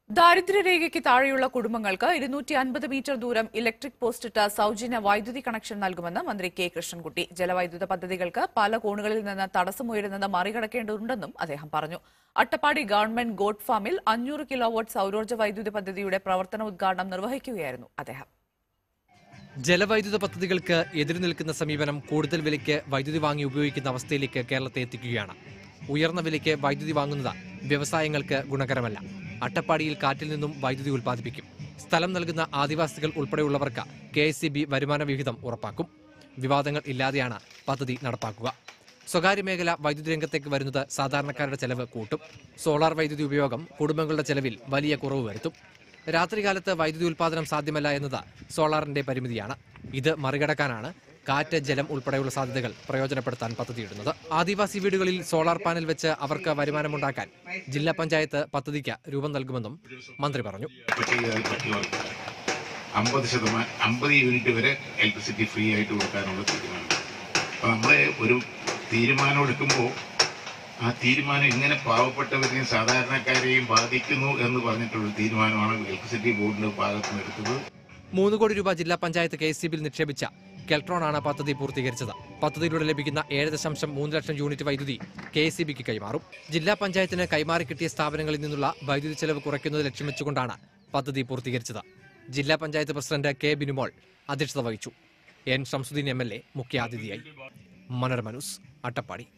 ദാരിദ്ര്യരേഖയ്ക്ക് താഴെയുള്ള കുടുംബങ്ങൾക്ക് ഇരുന്നൂറ്റി അൻപത് മീറ്റർ ദൂരം ഇലക്ട്രിക് പോസ്റ്റിട്ട് സൌജന്യ വൈദ്യുതി കണക്ഷൻ നൽകുമെന്ന് മന്ത്രി കെ കൃഷ്ണൻകുട്ടി ജലവൈദ്യുത പദ്ധതികൾക്ക് പല കോണുകളിൽ നിന്ന് തടസ്സമുയരുന്നത് മറികടക്കേണ്ടതുണ്ടെന്നും അദ്ദേഹം പറഞ്ഞു അട്ടപ്പാടി ഗവൺമെന്റ് ഗോഡ് ഫാമിൽ അഞ്ഞൂറ് കിലോവാട്ട് സൌരോർജ്ജ വൈദ്യുതി പദ്ധതിയുടെ പ്രവർത്തന ഉദ്ഘാടനം നിർവഹിക്കുകയായിരുന്നു അദ്ദേഹം ജലവൈദ്യുത പദ്ധതികൾക്ക് എതിരു നിൽക്കുന്ന സമീപനം കൂടുതൽ വിലയ്ക്ക് വൈദ്യുതി വാങ്ങി ഉപയോഗിക്കുന്ന അവസ്ഥയിലേക്ക് കേരളത്തെ എത്തിക്കുകയാണ് ഉയർന്ന വിലയ്ക്ക് വൈദ്യുതി വാങ്ങുന്നത് വ്യവസായങ്ങൾക്ക് ഗുണകരമല്ല അട്ടപ്പാടിയിൽ കാറ്റിൽ നിന്നും വൈദ്യുതി ഉൽപ്പാദിപ്പിക്കും സ്ഥലം നൽകുന്ന ആദിവാസികൾ ഉൾപ്പെടെയുള്ളവർക്ക് കെ വരുമാന വിഹിതം ഉറപ്പാക്കും വിവാദങ്ങൾ ഇല്ലാതെയാണ് പദ്ധതി നടപ്പാക്കുക സ്വകാര്യ മേഖല വൈദ്യുതി രംഗത്തേക്ക് വരുന്നത് സാധാരണക്കാരുടെ ചെലവ് കൂട്ടും സോളാർ വൈദ്യുതി ഉപയോഗം കുടുംബങ്ങളുടെ ചെലവിൽ വലിയ കുറവ് വരുത്തും രാത്രികാലത്ത് വൈദ്യുതി ഉൽപാദനം സാധ്യമല്ല എന്നത് സോളാറിന്റെ പരിമിതിയാണ് ഇത് മറികടക്കാനാണ് കാറ്റ് ജലം ഉൾപ്പെടെയുള്ള സാധ്യതകൾ പ്രയോജനപ്പെടുത്താൻ പദ്ധതിയിടുന്നത് ആദിവാസി വീടുകളിൽ സോളാർ പാനൽ വെച്ച് അവർക്ക് വരുമാനമുണ്ടാക്കാൻ ജില്ലാ പഞ്ചായത്ത് പദ്ധതിക്ക് രൂപം നൽകുമെന്നും മന്ത്രി പറഞ്ഞു ചെയ്താൽ പറ്റുന്നവർക്ക് അമ്പത് ശതമാനം അമ്പത് യൂണിറ്റ് വരെ ഇലക്ട്രിസിറ്റി ഫ്രീ ആയിട്ട് കൊടുക്കാനുള്ള തീരുമാനം അപ്പോൾ നമ്മൾ ഒരു തീരുമാനം എടുക്കുമ്പോൾ ആ തീരുമാനം ഇങ്ങനെ പാവപ്പെട്ടവരെയും സാധാരണക്കാരെയും ബാധിക്കുന്നു എന്ന് പറഞ്ഞിട്ടുള്ള തീരുമാനമാണ് ഇലക്ട്രിസിറ്റി ബോർഡിന്റെ ഭാഗത്ത് നിന്ന് എടുത്തത് മൂന്ന് കോടി രൂപ ജില്ലാ പഞ്ചായത്ത് കെ എസ് നിക്ഷേപിച്ച കെൽട്രോണാണ് പദ്ധതി പൂർത്തീകരിച്ചത് പദ്ധതിയിലൂടെ ലഭിക്കുന്ന ഏഴ് ദശാംശം മൂന്ന് ലക്ഷം യൂണിറ്റ് വൈദ്യുതി കെ എസ് ബിക്ക് കൈമാറും ജില്ലാ പഞ്ചായത്തിന് കൈമാറി കിട്ടിയ സ്ഥാപനങ്ങളിൽ നിന്നുള്ള വൈദ്യുതി ചെലവ് കുറയ്ക്കുന്നത് ലക്ഷ്യം വെച്ചുകൊണ്ടാണ് പദ്ധതി പൂർത്തീകരിച്ചത് ജില്ലാ പഞ്ചായത്ത് പ്രസിഡന്റ് കെ ബിനുമോൾ അധ്യക്ഷത വഹിച്ചു N Shamsuddin M L A മുഖ്യാതിഥിയായി മനോരമ ന്യൂസ് അട്ടപ്പാടി